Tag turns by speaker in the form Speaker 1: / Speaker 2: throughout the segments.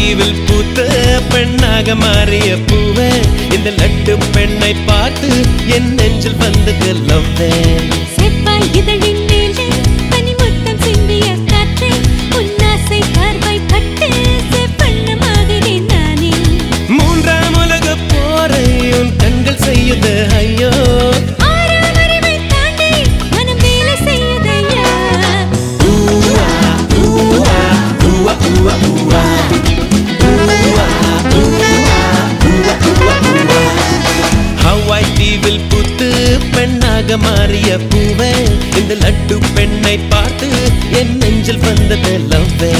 Speaker 1: தீவில் பூத்த பெண்ணாக மாறிய பூவே இந்த லட்டு பெண்ணை பார்த்து என் நெஞ்சில் வந்தது லவ்வே
Speaker 2: செவ்வாய் இதழின் மேலே பனிமுத்தம் சிந்திய காற்றே உன்னாசை பார்வை பட்டு செவ்வண்ணமாகிறேன் நானே
Speaker 1: மூன்றாம் உலக போரை உன் கண்கள் செய்யுது ஐயோ
Speaker 2: ஆறாம் அறிவை தாண்டி மனம் வேலை செய்யுதையா
Speaker 1: ஊவா, ஊவா, ஊவா, ஊவா, ஊவா. ஊவா, ஊவா, ஊவா, ஊவா, ஊவா. ஹவாய் தீவில் புத்து பெண்ணாக மாறிய பூவே இந்த லட்டு பெண்ணை பார்த்து என் நெஞ்சில் வந்தது லவ்வே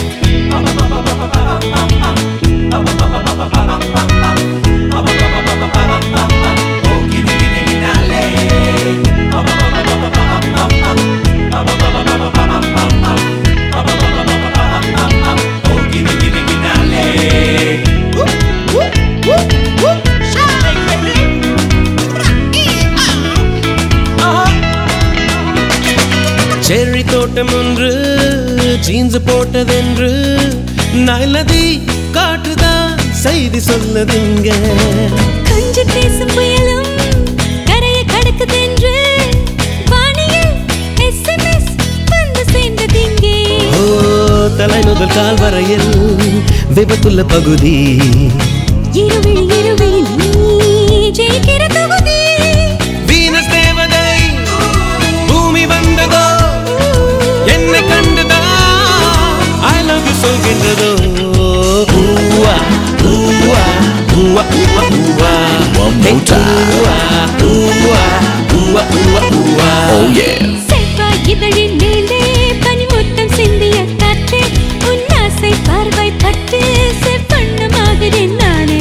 Speaker 1: செர்ரி தோட்டம் ஒன்று ஜீன்ஸ் போட்டதென்று நல்லதி காற்றுதான் செய்தி சொல்லதுங்க
Speaker 2: கொஞ்சி பேசும் புயலும் கரையை கடக்குதென்று வானியில் எஸ்எம்எஸ் வந்து சேர்ந்ததிங்கே
Speaker 1: ஓ தலை முதல் கால் வரையில் விபத்துள்ள பகுதி
Speaker 2: இருவிழி இருவிழி நீ ஜெயிக்கிற தொகுதி
Speaker 1: வீனஸ் தேவதை பூமி வந்ததோ என்னை கண்டுதா ஐ லவ் யூ சொல்கின்றதோ ஊவா ஊவா ஊவா ஊவா ஊவா
Speaker 3: One more time.
Speaker 1: ஊவா ஊவா ஊவா ஊவா ஊவா
Speaker 2: செவ்வாய் இதழின் மேலே பனிமுத்தம் சிந்திய காற்றே உன்னாசை பார்வை பட்டு செவ்வண்ணமாகிறேன் நானே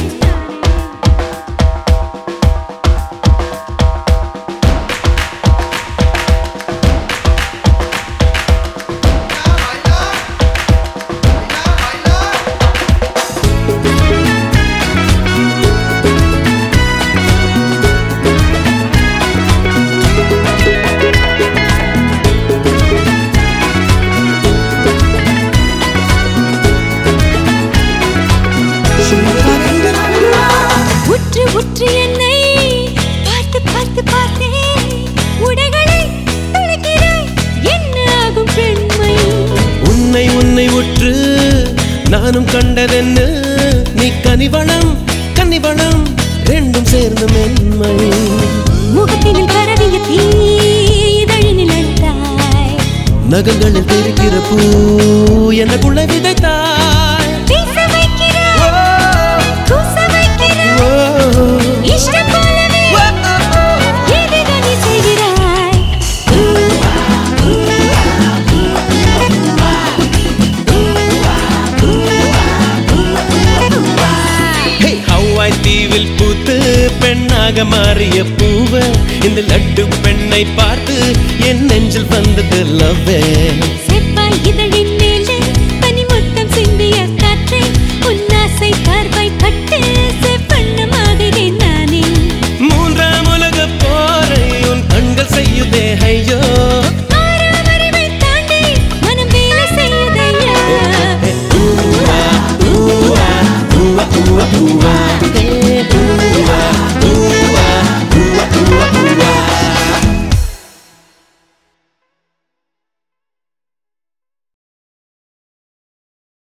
Speaker 2: உற்று உற்று என்னை பார்த்து பார்த்து பார்த்தே உடைகளை துளைக்கிறாய் என்ன ஆகும் பெண்மை
Speaker 1: உன்னை உன்னை உற்று நானும் கண்டதென்ன நீ கனிவளம் கன்னிவளம் ரெண்டும் சேர்ந்த மென்மை
Speaker 2: முகத்தினில் பரவிய தீ இதழினில் அழுத்தாய்
Speaker 1: நகங்களில் தெரிக்கிற பூ எனக்குள்ள விதைத்தாய்
Speaker 2: பேச வைக்கிறாய் கூச வைக்கிறாய்
Speaker 1: ஓ,
Speaker 2: இஷ்டம் போலவே ஏதேதோ நீ செய்கிறாய்
Speaker 1: ஹே, ஹவாய் தீவில் பூத்து பெண்ணாக மாறிய பூவ இந்த லட்டு பெண்ணை பார்த்து என் நெஞ்சில் வந்தது லவ்வே
Speaker 2: செவ்வாய் இதழில்